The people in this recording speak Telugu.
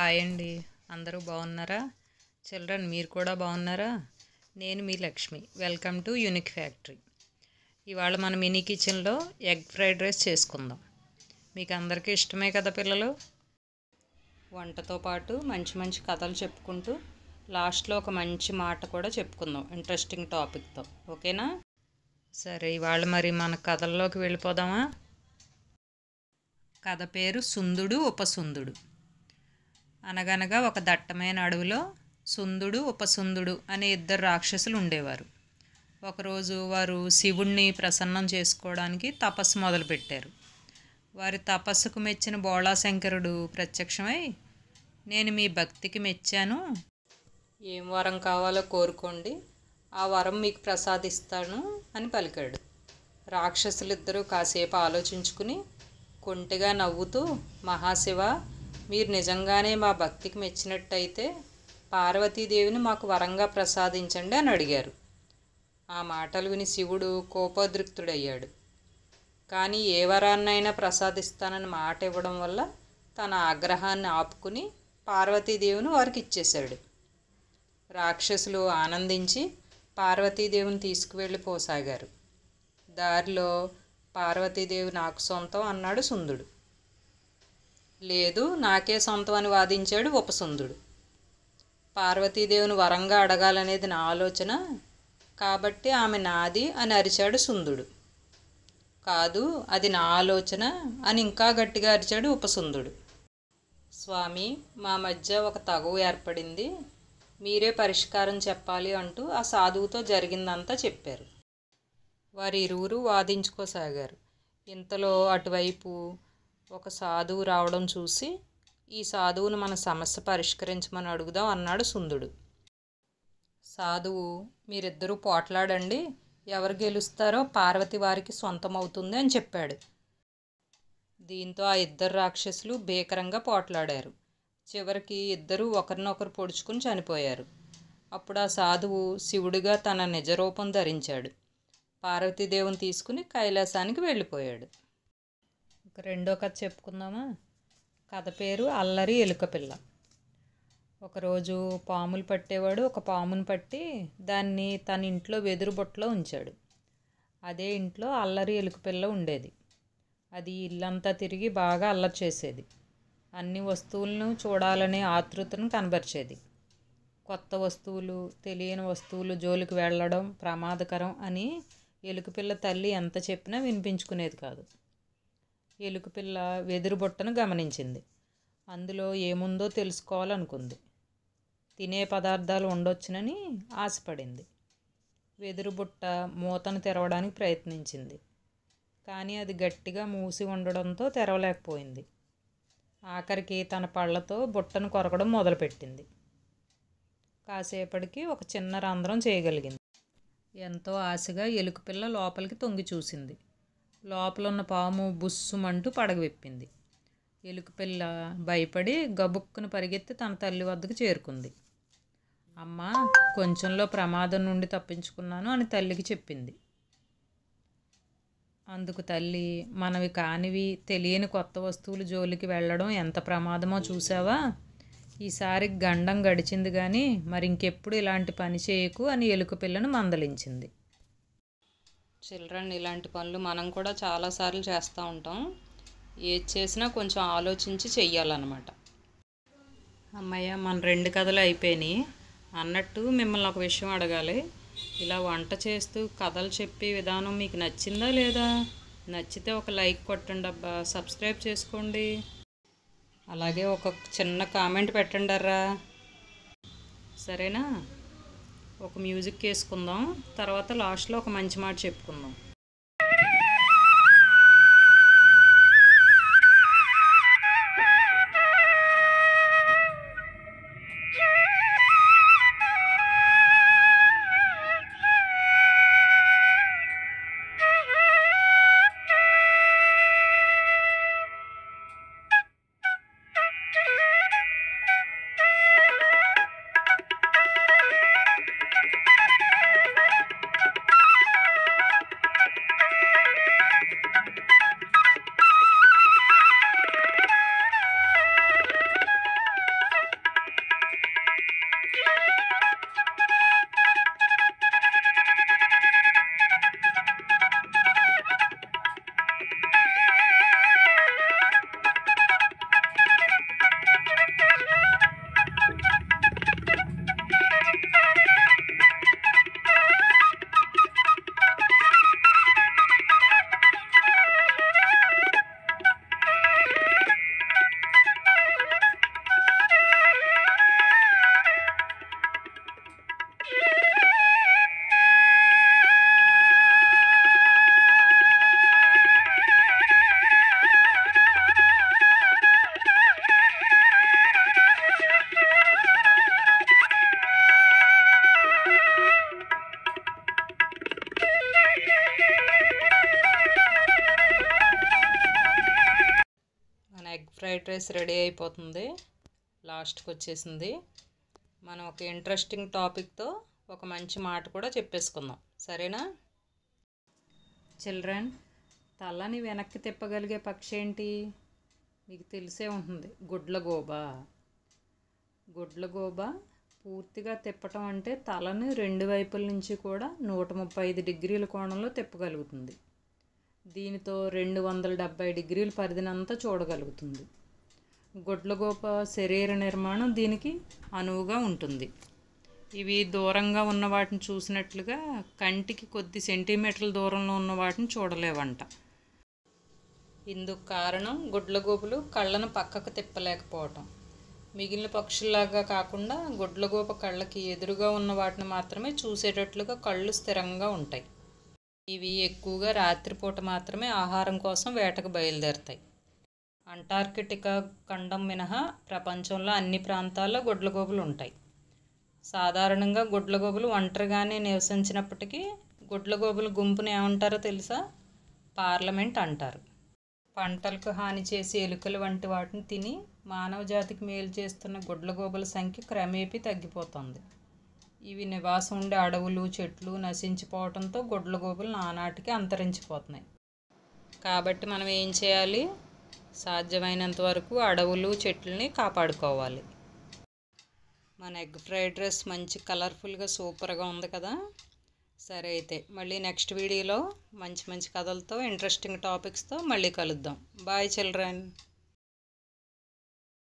హాయ్ అండి అందరూ బాగున్నారా చిల్డ్రన్ మీరు కూడా బాగున్నారా నేను మీ Lakshmi welcome to unique factory ఇవాళ మన మినీ కిచెన్లో ఎగ్ ఫ్రైడ్ రైస్ చేసుకుందాం మీకు అందరికీ ఇష్టమే కదా పిల్లలు వంటతో పాటు మంచి మంచి కథలు చెప్పుకుంటూ లాస్ట్లో ఒక మంచి మాట కూడా చెప్పుకుందాం ఇంట్రెస్టింగ్ టాపిక్తో ఓకేనా సరే ఇవాళ మరి మన కథల్లోకి వెళ్ళిపోదామా కథ పేరు సుందుడు ఉపసుందుడు అనగనగా ఒక దట్టమైన అడవిలో సుందుడు ఉపసుందుడు అనే ఇద్దరు రాక్షసులు ఉండేవారు ఒకరోజు వారు శివుణ్ణి ప్రసన్నం చేసుకోవడానికి తపస్సు మొదలుపెట్టారు వారి తపస్సుకు మెచ్చిన బోళాశంకరుడు ప్రత్యక్షమై నేను మీ భక్తికి మెచ్చాను ఏం వరం కావాలో కోరుకోండి ఆ వరం మీకు ప్రసాదిస్తాను అని పలికాడు రాక్షసులిద్దరూ కాసేపు ఆలోచించుకుని కొంటిగా నవ్వుతూ మహాశివ మీరు నిజంగానే మా భక్తికి మెచ్చినట్టయితే పార్వతీదేవిని మాకు వరంగా ప్రసాదించండి అని అడిగారు ఆ మాటలు విని శివుడు కోపోద్రిక్తుడయ్యాడు కానీ ఏ వరాన్నైనా ప్రసాదిస్తానని మాట ఇవ్వడం వల్ల తన ఆగ్రహాన్ని ఆపుకుని పార్వతీదేవిని వారికి ఇచ్చేశాడు రాక్షసులు ఆనందించి పార్వతీదేవిని తీసుకువెళ్ళి పోసాగారు దారిలో పార్వతీదేవి నాకు సొంతం అన్నాడు సుందుడు లేదు నాకే సొంతం అని వాదించాడు ఉపసుందుడు పార్వతీదేవిని వరంగా అడగాలనేది నా ఆలోచన కాబట్టి ఆమె నాది అని అరిచాడు సుందుడు కాదు అది నా ఆలోచన అని ఇంకా గట్టిగా అరిచాడు ఉపసుందుడు స్వామి మా మధ్య ఒక తగువు ఏర్పడింది మీరే పరిష్కారం చెప్పాలి అంటూ ఆ సాధువుతో జరిగిందంతా చెప్పారు వారి ఇరువురు వాదించుకోసాగారు ఇంతలో అటువైపు ఒక సాధువు రావడం చూసి ఈ సాధువును మన సమస్య పరిష్కరించమని అడుగుదాం అన్నాడు సుందుడు సాధువు మీరిద్దరూ పోట్లాడండి ఎవరు గెలుస్తారో పార్వతి వారికి సొంతమవుతుంది అని చెప్పాడు దీంతో ఆ ఇద్దరు రాక్షసులు భీకరంగా పోట్లాడారు చివరికి ఇద్దరూ ఒకరినొకరు పొడుచుకుని చనిపోయారు అప్పుడు ఆ సాధువు శివుడిగా తన నిజరూపం ధరించాడు పార్వతీదేవిని తీసుకుని కైలాసానికి వెళ్ళిపోయాడు ఒక రెండో కథ చెప్పుకుందామా కథ పేరు అల్లరి ఎలుక పిల్ల ఒకరోజు పాములు పట్టేవాడు ఒక పామును పట్టి దాన్ని తన ఇంట్లో వెదురు బొట్టలో ఉంచాడు అదే ఇంట్లో అల్లరి ఎలుక పిల్ల ఉండేది అది ఇల్లంతా తిరిగి బాగా అల్లరి చేసేది అన్ని వస్తువులను చూడాలనే ఆతృతను కనబరిచేది కొత్త వస్తువులు తెలియని వస్తువులు జోలికి వెళ్ళడం ప్రమాదకరం అని ఎలుకపిల్ల తల్లి ఎంత చెప్పినా వినిపించుకునేది కాదు ఎలుకపిల్ల వెదురు బుట్టను గమనించింది అందులో ఏముందో తెలుసుకోవాలనుకుంది తినే పదార్థాలు ఉండొచ్చునని ఆశపడింది వెదురు బుట్ట మూతను తెరవడానికి ప్రయత్నించింది కానీ అది గట్టిగా మూసి ఉండడంతో తెరవలేకపోయింది ఆఖరికి తన పళ్ళతో బుట్టను కొరకడం మొదలుపెట్టింది కాసేపటికి ఒక చిన్న రంధ్రం చేయగలిగింది ఎంతో ఆశగా ఎలుకపిల్ల లోపలికి తొంగి చూసింది లోపల ఉన్న పాము బుస్సుమంటూ పడగవిప్పింది ఎలుకపిల్ల భయపడి గబుక్కును పరిగెత్తి తన తల్లి వద్దకు చేరుకుంది అమ్మ కొంచెంలో ప్రమాదం నుండి తప్పించుకున్నాను అని తల్లికి చెప్పింది అందుకు తల్లి మనవి కానివి తెలియని కొత్త వస్తువులు జోలికి వెళ్ళడం ఎంత ప్రమాదమో చూసావా ఈసారి గండం గడిచింది కానీ మరి ఇంకెప్పుడు ఇలాంటి పని చేయకు అని ఎలుక పిల్లను మందలించింది చిల్డ్రన్ ఇలాంటి పనులు మనం కూడా చాలాసార్లు చేస్తూ ఉంటాం ఏది చేసినా కొంచెం ఆలోచించి చెయ్యాలన్నమాట అమ్మయ్య మన రెండు కథలు అయిపోయినాయి అన్నట్టు మిమ్మల్ని ఒక విషయం అడగాలి ఇలా వంట చేస్తూ కథలు చెప్పే విధానం మీకు నచ్చిందా లేదా నచ్చితే ఒక లైక్ కొట్టండి అబ్బా సబ్స్క్రైబ్ చేసుకోండి అలాగే ఒక చిన్న కామెంట్ పెట్టండి అర్రా సరేనా ఒక మ్యూజిక్ వేసుకుందాం తర్వాత లాస్ట్లో ఒక మంచి మాట చెప్పుకుందాం ఫ్రైడ్ రైస్ రెడీ అయిపోతుంది లాస్ట్కి వచ్చేసింది మనం ఒక ఇంట్రెస్టింగ్ టాపిక్తో ఒక మంచి మాట కూడా చెప్పేసుకుందాం సరేనా చిల్డ్రన్ తలని వెనక్కి తిప్పగలిగే పక్షి ఏంటి మీకు తెలిసే ఉంటుంది గుడ్లగోబ గుడ్లగోబ పూర్తిగా తిప్పటం అంటే తలని రెండు వైపుల నుంచి కూడా నూట ముప్పై ఐదు డిగ్రీల కోణంలో తిప్పగలుగుతుంది దీనితో రెండు వందల డెబ్బై డిగ్రీల పరిధినంతా చూడగలుగుతుంది గుడ్లగోప శరీర నిర్మాణం దీనికి అనువుగా ఉంటుంది ఇవి దూరంగా ఉన్న వాటిని చూసినట్లుగా కంటికి కొద్ది సెంటీమీటర్ల దూరంలో ఉన్న వాటిని చూడలేవంట ఇందుకు కారణం గుడ్లగోపులు కళ్ళను పక్కకు తిప్పలేకపోవటం మిగిలిన పక్షుల్లాగా కాకుండా గుడ్లగోప కళ్ళకి ఎదురుగా ఉన్న వాటిని మాత్రమే చూసేటట్లుగా కళ్ళు స్థిరంగా ఉంటాయి ఇవి ఎక్కువగా రాత్రిపూట మాత్రమే ఆహారం కోసం వేటకు బయలుదేరుతాయి అంటార్కిటికా ఖండం మినహా ప్రపంచంలో అన్ని ప్రాంతాల్లో గుడ్లగోపులు ఉంటాయి సాధారణంగా గుడ్లగోపులు ఒంటరిగానే నివసించినప్పటికీ గుడ్లగోపుల గుంపుని ఏమంటారో తెలుసా పార్లమెంట్ అంటారు పంటలకు హాని చేసే ఎలుకలు వంటి వాటిని తిని మానవ జాతికి మేలు చేస్తున్న గుడ్లగోబుల సంఖ్య క్రమేపీ తగ్గిపోతుంది ఇవి నివాసం ఉండే అడవులు చెట్లు నశించిపోవడంతో గుడ్లగోబులు నానాటికి అంతరించిపోతున్నాయి కాబట్టి మనం ఏం చేయాలి సాధ్యమైనంత వరకు అడవులు చెట్లని కాపాడుకోవాలి మన ఎగ్ ఫ్రైడ్ రైస్ మంచి కలర్ఫుల్గా సూపర్గా ఉంది కదా సరే అయితే మళ్ళీ నెక్స్ట్ వీడియోలో మంచి మంచి కథలతో ఇంట్రెస్టింగ్ టాపిక్స్తో మళ్ళీ కలుద్దాం బాయ్ చిల్డ్రన్